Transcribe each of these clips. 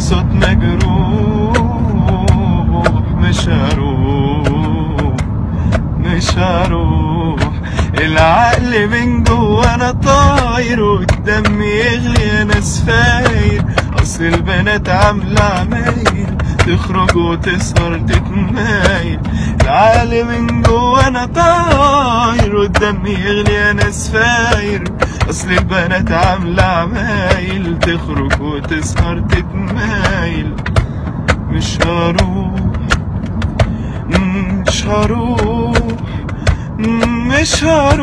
بصوت مجروح مش هروح مش هروح العقل من جوا انا طاير والدم يغلي انا سفاير اصل البنات عاملة عمايل تخرج وتسهر تتمايل العقل من جوا انا طاير والدم يغلي انا سفاير اصل البنات عاملة عمايل تخرج وتسهر تتمايل مش هروح مش هروح مش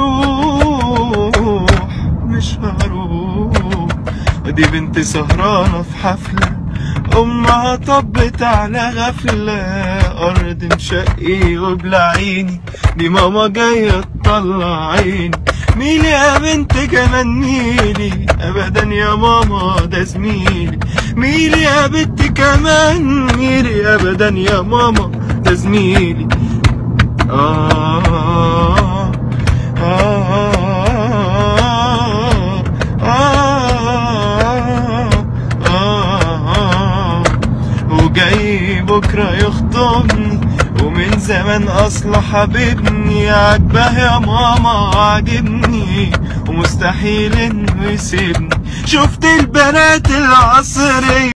هروح مش هروح ودي بنت سهرانة في حفلة أمها طبت على غفلة أرض مشقي وبلا عيني دي ماما جاية تطلع عيني ميلي يا بنت كمان ميلي أبدا يا ماما ده زميلي ميلي يا بنت كمان ميلي أبدا يا ماما ده زميلي آه آه آه آه وجاي بكرة يخطبني ومن زمان أصله حبيبني عجباه يا ماما عاجبني ومستحيل إنه يسيبني شفت البنات العصرية